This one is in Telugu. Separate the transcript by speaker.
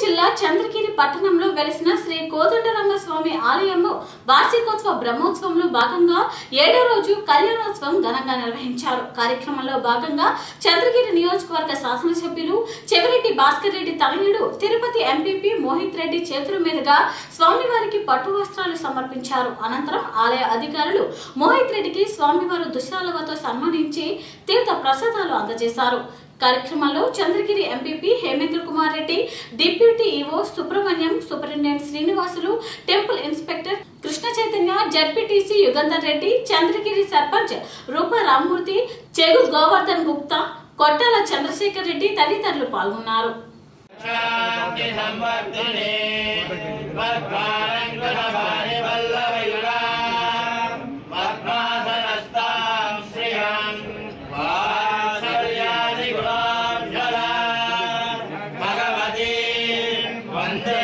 Speaker 1: జిల్లా చంద్రగిరి పట్టణంలో వెలిసిన శ్రీ కోదండరామ స్వామి ఆలయంలో వార్షికోత్సవ బ్రహ్మోత్సవంలో భాగంగా ఏడో రోజు కళ్యాణోత్సవం ఘనంగా నిర్వహించారు కార్యక్రమంలో భాగంగా చంద్రగిరి నియోజకవర్గ శాసనసభ్యులు చెవిరెడ్డి భాస్కర్ రెడ్డి తనయుడు తిరుపతి ఎంపీపీ మోహిత్ రెడ్డి చేతుల మీదుగా స్వామివారికి పట్టు వస్త్రాలు సమర్పించారు అనంతరం ఆలయ అధికారులు మోహిత్ రెడ్డికి స్వామివారు దుశాలవతో సన్మానించి తీర్థ ప్రసాదాలు అందజేశారు కార్యక్రమంలో Chandragiri MPP Hemendra Kumar Reddy deputy EO Subrahmanyam superintendent Srinivasulu temple inspector Krishna Chaitanya ZPTC Yugandhar Reddy Chandragiri sarpanch Rupa Rammurthy Chegu Govardhan Gupta Kottala Chandrasekhar Reddy తదితరులు పాల్గొన్నారు
Speaker 2: శాంతి సంవర్ధినే పద్మారంగణవాణి వల్లవయురా పద్మాసనస్తాం శ్రియం వాత్సల్యాది గుణాభ్యరా భగవతి వందే